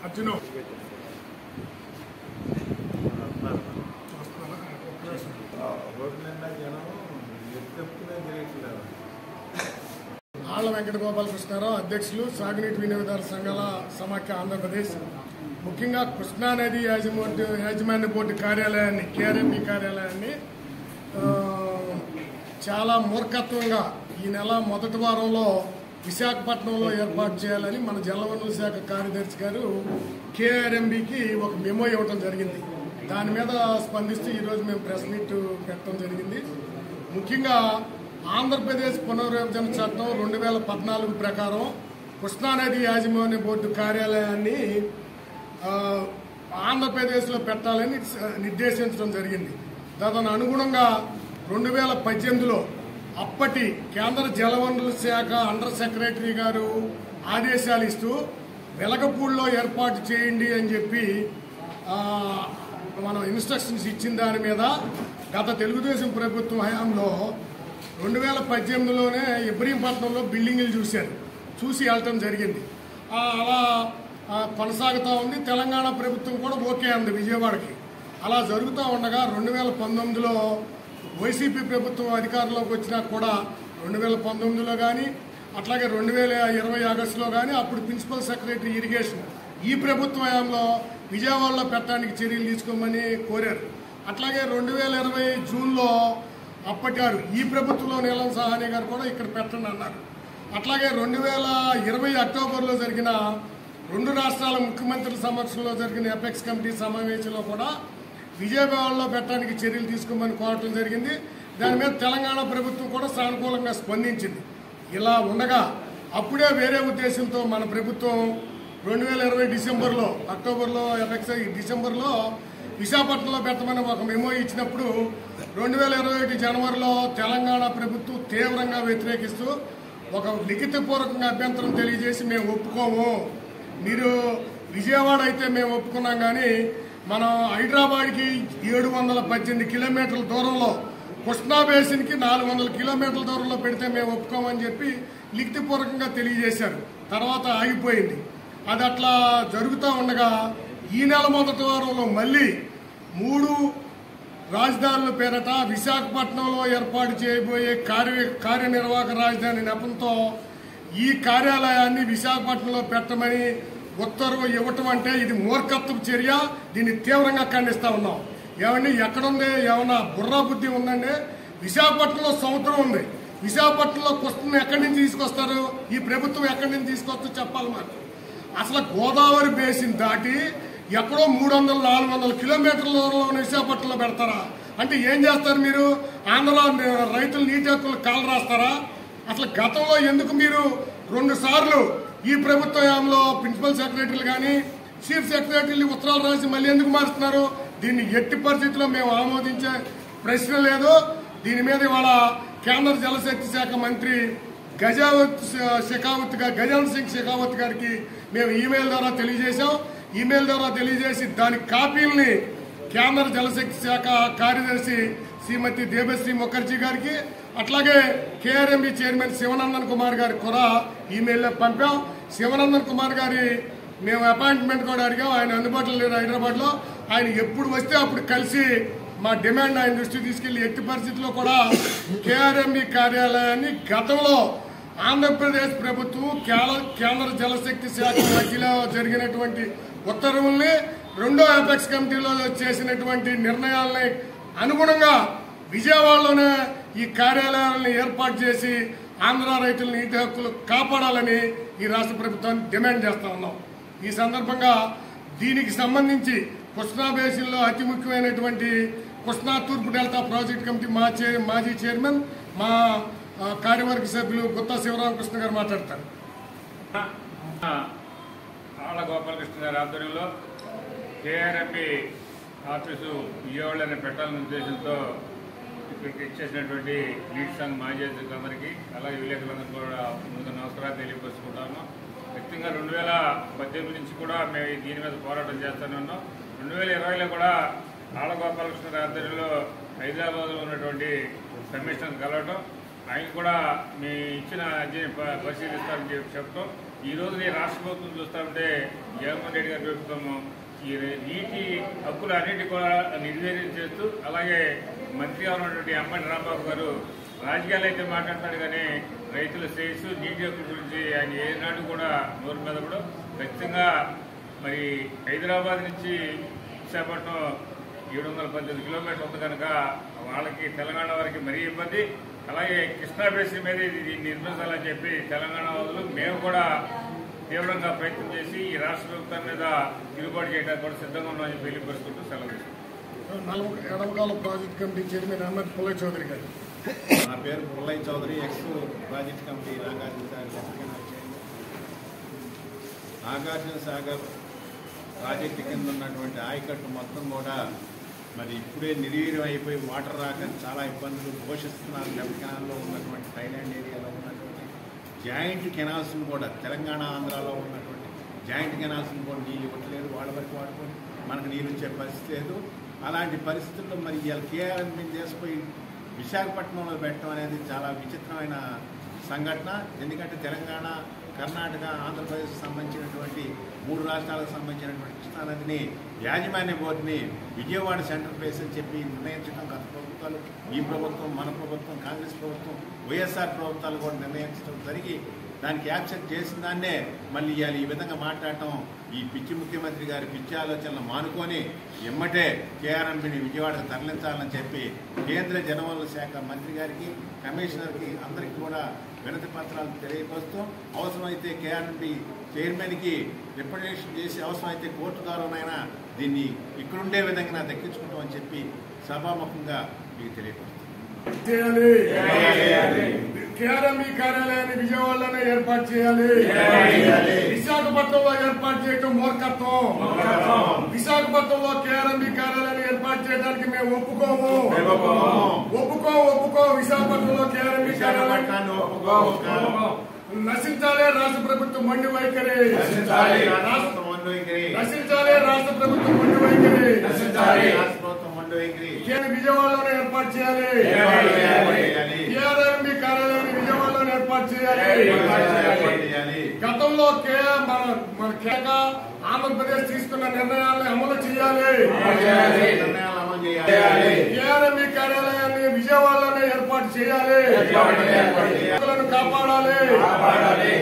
అర్జును road నిండా జనం ఎత్తుకునే తెలియట్లేదు ఆళ్ల వెంకట గోపాలకృష్ణారావు అధ్యక్షులు సాగునీటి వినియోగదారుల సంఘాల సమాఖ్య ఆంధ్రప్రదేశ్ ముఖ్యంగా కృష్ణానది యాజమాన్య యాజమాన్య బోర్డు కార్యాలయాన్ని కేఆర్ఎంపీ కార్యాలయాన్ని ఆ, చాలా మూర్ఖత్వంగా ఈ నెల మొదటి వారంలో విశాఖపట్నంలో ఏర్పాటు చేయాలని మన జలవనరుల శాఖ కార్యదర్శి గారు కేఆర్ఎంబికి ఒక మెమో ఇవ్వడం జరిగింది దాని మీద స్పందిస్తూ ఈరోజు మేము ప్రెస్ మీట్ పెట్టడం జరిగింది ముఖ్యంగా ఆంధ్రప్రదేశ్ పునర్విభజన చట్టం రెండు వేల పద్నాలుగు ప్రకారం కృష్ణానది యాజమాన్య బోర్డు కార్యాలయాన్ని ఆ, ఆంధ్రప్రదేశ్లో పెట్టాలని స- నిర్దేశించడం జరిగింది దాని అనుగుణంగా రెండు వేల పద్దెనిమిదిలో అప్పటి కేంద్ర జలవనరుల శాఖ అండర్ సెక్రటరీ గారు ఆదేశాలు ఇస్తూ వెలగపూడిలో ఏర్పాటు చేయండి అని చెప్పి ఆ, మనం ఇన్స్ట్రక్షన్స్ ఇచ్చిన దాని మీద గత తెలుగుదేశం ప్రభుత్వం హయాంలో రెండు వేల పద్దెనిమిదిలోనే ఇబ్రహీంపట్నంలో బిల్డింగులు చూశారు చూసి వెళ్ళటం జరిగింది ఆ, అలా ఆ, కొనసాగుతూ ఉంది తెలంగాణ ప్రభుత్వం కూడా ఓకే అంది విజయవాడకి అలా జరుగుతూ ఉండగా రెండు వేల పంతొమ్మిదిలో వైసీపీ ప్రభుత్వం అధికారంలోకి వచ్చినా కూడా రెండు వేల పంతొమ్మిదిలో కానీ అట్లాగే రెండు వేల ఇరవై ఆగస్టులో కానీ అప్పుడు ప్రిన్సిపల్ సెక్రటరీ ఇరిగేషన్ ఈ ప్రభుత్వ హయాంలో విజయవాడలో పెట్టడానికి చర్యలు తీసుకోమని కోరారు అట్లాగే రెండు వేల ఇరవై జూన్లో అప్పటి గారు ఈ ప్రభుత్వంలో నీలం సహాని గారు కూడా ఇక్కడ పెట్టండి అన్నారు అట్లాగే రెండు వేల ఇరవై అక్టోబర్లో జరిగిన రెండు రాష్ట్రాల ముఖ్యమంత్రుల సమక్షంలో జరిగిన ఎపెక్స్ కమిటీ సమావేశంలో కూడా విజయవాడలో పెట్టడానికి చర్యలు తీసుకోమని కోరటం జరిగింది దాని మీద తెలంగాణ ప్రభుత్వం కూడా సానుకూలంగా స్పందించింది ఇలా ఉండగా అప్పుడే వేరే ఉద్దేశంతో మన ప్రభుత్వం రెండు వేల ఇరవై డిసెంబర్లో అక్టోబర్లో ఎఫెక్స్ డిసెంబర్లో విశాఖపట్నంలో పెట్టమని ఒక మెమో ఇచ్చినప్పుడు రెండు వేల ఇరవై ఒకటి జనవరిలో తెలంగాణ ప్రభుత్వం తీవ్రంగా వ్యతిరేకిస్తూ ఒక లిఖితపూర్వకంగా అభ్యంతరం తెలియజేసి మేము ఒప్పుకోము మీరు విజయవాడ అయితే మేము ఒప్పుకున్నాం కానీ మనం హైదరాబాద్కి ఏడు వందల పద్దెనిమిది కిలోమీటర్ల దూరంలో కృష్ణా బేసిన్కి నాలుగు వందల కిలోమీటర్ల దూరంలో పెడితే మేము ఒప్పుకోమని చెప్పి లిఖితపూర్వకంగా తెలియజేశారు తర్వాత ఆగిపోయింది అది అట్లా జరుగుతూ ఉండగా ఈ నెల మొదటి వారంలో మళ్ళీ మూడు రాజధానుల పేరట విశాఖపట్నంలో ఏర్పాటు చేయబోయే కార్య కార్యనిర్వాహక రాజధాని నెపంతో ఈ కార్యాలయాన్ని విశాఖపట్నంలో పెట్టమని ఉత్తర్వు ఇవ్వటం అంటే ఇది మూర్ఖత్వపు చర్య దీన్ని తీవ్రంగా ఖండిస్తా ఉన్నాం ఏమండి ఎక్కడుంది ఏమన్నా బుర్రా బుద్ధి ఉందండి విశాఖపట్నంలో సముద్రం ఉంది విశాఖపట్నంలో కృష్ణను ఎక్కడి నుంచి తీసుకొస్తారు ఈ ప్రభుత్వం ఎక్కడి నుంచి తీసుకొస్తుందో చెప్పాలి మాకు అసలు గోదావరి బేసిన్ దాటి ఎక్కడో మూడు వందల నాలుగు వందల కిలోమీటర్ల దూరంలో ఉన్న విశాఖపట్నంలో పెడతారా అంటే ఏం చేస్తారు మీరు ఆంధ్రలో రైతులు నీటి హక్కులు కాలు రాస్తారా అసలు గతంలో ఎందుకు మీరు రెండు సార్లు ఈ ప్రభుత్వ హయాంలో ప్రిన్సిపల్ సెక్రటరీలు కానీ చీఫ్ సెక్రటరీలు ఉత్తరాలు రాసి మళ్ళీ ఎందుకు మారుస్తున్నారు దీన్ని ఎట్టి పరిస్థితుల్లో మేము ఆమోదించే ప్రశ్న లేదు దీని మీద ఇవాళ కేంద్ర జలశక్తి శాఖ మంత్రి గజావత్ షెకావత్ గారు గజాన్ సింగ్ షెకావత్ గారికి మేము ఈమెయిల్ ద్వారా తెలియజేశాం ఈమెయిల్ ద్వారా తెలియజేసి దాని కాపీల్ని కేంద్ర జలశక్తి శాఖ కార్యదర్శి శ్రీమతి దేవశ్రీ ముఖర్జీ గారికి అట్లాగే కేఆర్ఎంబి చైర్మన్ శివనందన్ కుమార్ గారికి కూడా ఈమెయిల్లో పంపాం శివనందన్ కుమార్ గారి మేము అపాయింట్మెంట్ కూడా అడిగాం ఆయన అందుబాటులో లేరు హైదరాబాద్లో ఆయన ఎప్పుడు వస్తే అప్పుడు కలిసి మా డిమాండ్ ఆయన దృష్టికి తీసుకెళ్లి ఎట్టి పరిస్థితుల్లో కూడా కేఆర్ఎంఈ కార్యాలయాన్ని గతంలో ఆంధ్రప్రదేశ్ ప్రభుత్వం కేల- కేంద్ర జలశక్తి శాఖ మధ్యలో జరిగినటువంటి ఉత్తర్వుల్ని రెండో అపెక్స్ కమిటీలో చేసినటువంటి నిర్ణయాలని అనుగుణంగా విజయవాడలోనే ఈ కార్యాలయాలను ఏర్పాటు చేసి ఆంధ్ర రైతుల నీటి హక్కులు కాపాడాలని ఈ రాష్ట్ర ప్రభుత్వాన్ని డిమాండ్ చేస్తా ఉన్నాం ఈ సందర్భంగా దీనికి సంబంధించి కృష్ణా బేసిన్లో అతి ముఖ్యమైనటువంటి కృష్ణా తూర్పు డెల్టా ప్రాజెక్ట్ కమిటీ మా చే మాజీ చైర్మన్ మా ఆ, కార్యవర్గ సభ్యులు గుత్తా శివరామకృష్ణ గారు మాట్లాడతారు ఆళ్ళ గోపాలకృష్ణ గారి ఆధ్వర్యంలో కేఆర్ఎంపి ఆఫీసు విజయవాడలోనే పెట్టాలనే ఉద్దేశంతో ఇక్కడికి ఇచ్చేసినటువంటి లీడ్ సంఘ్ మాజీ అధ్యక్షులందరికీ అలాగే విలేకరులందరికీ కూడా ముందు నమస్కారాలు తెలియపరుచుకుంటాను వ్యక్తంగా రెండు వేల పద్దెనిమిది నుంచి కూడా మేము ఈ దీని మీద పోరాటం చేస్తూనే ఉన్నాం రెండు వేల ఇరవైలో కూడా ఆళ్ళ గోపాలకృష్ణ గారి ఆధ్వర్యంలో హైదరాబాద్లో ఉన్నటువంటి కమిషనర్ కలవటం ఆయన కూడా మీ ఇచ్చిన అర్జీని ప- పరిశీలిస్తారని చెప్పి చెప్పడం ఈ రోజు ఈ రాష్ట్ర ప్రభుత్వం చూస్తా ఉంటే జగన్మోహన్ రెడ్డి గారి ప్రభుత్వం ఈ నీటి హక్కులు అన్నిటి కూడా నిర్వీర్యం చేస్తూ అలాగే మంత్రిగా ఉన్నటువంటి అమ్మటి రాంబాబు గారు రాజకీయాలు అయితే మాట్లాడతాడు కానీ రైతుల శ్రేయస్సు నీటి హక్కుల గురించి ఆయన ఏనాడు కూడా నోరు మీద కూడా ఖచ్చితంగా మరి హైదరాబాద్ నుంచి విశాఖపట్నం ఏడు వందల పద్దెనిమిది కిలోమీటర్లు ఉంది కనుక వాళ్ళకి తెలంగాణ వారికి మరీ ఇబ్బంది అలాగే కృష్ణా బేసిన్ మీద ఇది నిర్మించాలని చెప్పి తెలంగాణ వాళ్ళు మేము కూడా తీవ్రంగా ప్రయత్నం చేసి ఈ రాష్ట్ర ప్రభుత్వం మీద తిరుగుబాటు చేయడానికి కూడా సిద్ధంగా ఉన్నామని చెప్పి తెలియపరుచుకుంటూ సెలవు తీసుకుంటాం నలభై ఎడమకాల project committee chairman Ahmad Pullaiah Chowdary గారు నా పేరు Pullaiah Chowdary ex project committee Nagarjuna Sagar lieutenant chairman. Nagarjuna Sagar project కింద ఉన్నటువంటి ఆయకట్టు మొత్తం కూడా మరి ఇప్పుడే నిర్వీర్యం అయిపోయి వాటర్ రాక చాలా ఇబ్బందులు పోషిస్తున్నారు లెఫ్ట్ కెనాల్లో ఉన్నటువంటి థైలాండ్ ఏరియాలో ఉన్నటువంటి జాయింట్ కెనాల్స్ను కూడా తెలంగాణ ఆంధ్రాలో ఉన్నటువంటి జాయింట్ కెనాల్స్ను కూడా నీళ్ళు ఇవ్వట్లేదు వాళ్ళ వరకు వాడుకొని మనకు నీళ్ళు వచ్చే పరిస్థితి లేదు అలాంటి పరిస్థితుల్లో మరి ఇవాళ కేఆర్ఎం మీద చేసిపోయి విశాఖపట్నంలో పెట్టడం అనేది చాలా విచిత్రమైన సంఘటన ఎందుకంటే తెలంగాణ కర్ణాటక ఆంధ్రప్రదేశ్ సంబంధించినటువంటి మూడు రాష్ట్రాలకు సంబంధించినటువంటి కృష్ణానదిని యాజమాన్య బోర్డుని విజయవాడ సెంట్రల్ ప్లేస్ అని చెప్పి నిర్ణయించడం గత ప్రభుత్వాలు ఈ ప్రభుత్వం మన ప్రభుత్వం కాంగ్రెస్ ప్రభుత్వం వైఎస్ఆర్ ప్రభుత్వాలు కూడా నిర్ణయించడం జరిగి దానికి యాక్సెప్ట్ చేసిన దాన్నే మళ్ళీ ఇవాళ ఈ విధంగా మాట్లాడటం ఈ పిచ్చి ముఖ్యమంత్రి గారి పిచ్చి ఆలోచనలు మానుకొని ఎమ్మటే కేఆర్ఎంబిని విజయవాడకు తరలించాలని చెప్పి కేంద్ర జనవనరుల శాఖ మంత్రి గారికి కమిషనర్కి అందరికీ కూడా వినతి పత్రాలు తెలియపరుస్తూ అవసరమైతే కేఆర్ఎంబి చైర్మన్కి రిప్రజెంటేషన్ చేసి అవసరమైతే కోర్టు ద్వారానైనా దీన్ని ఇక్కడుండే విధంగా దక్కించుకుంటామని చెప్పి సభాముఖంగా మీకు తెలియపరుస్తాం చేయాలి కేఆర్ఎంఈ కార్యాలయాన్ని విజయవాడలోనే ఏర్పాటు చేయాలి విశాఖపట్నంలో ఏర్పాటు చేయడం మూర్ఖత్వం విశాఖపట్నంలో కేఆర్ఎంఈ కార్యాలయాన్ని ఏర్పాటు చేయడానికి మేము ఒప్పుకోము ఒప్పుకో ఒప్పుకో విశాఖపట్నంలో కేఆర్ఎంఈ కార్యాలయం విశాఖపట్నాన్ని ఒప్పుకోము. నశించాలే రాష్ట్ర ప్రభుత్వం మొండి వైఖరి రాష్ట్ర మొండి వైఖరి. నశించాలే రాష్ట్ర ప్రభుత్వం మొండి వైఖరి రాష్ట్ర ప్రభుత్వం మొండి వైఖరి. కేంద్ర విజయవాడలోనే ఏర్పాటు చేయాలి ఏర్పాటు చేయాలి. కేఆర్ఎంఈ కార్యాలయాన్ని విజయవాడలోనే ఏర్పాటు చేయాలి ఏర్పాటు చేయాలి. గతంలో కే మన మన కేక ఆంధ్రప్రదేశ్ తీసుకున్న నిర్ణయాలను అమలు చేయాలి నిర్ణయాలు అమలు చేయాలి. కేఆర్ఎంఈ కార్యాలయాన్ని విజయవాడలోనే ఏర్పాటు చేయాలి ఏర్పాటు చేయాలి. రైతులను కాపాడాలి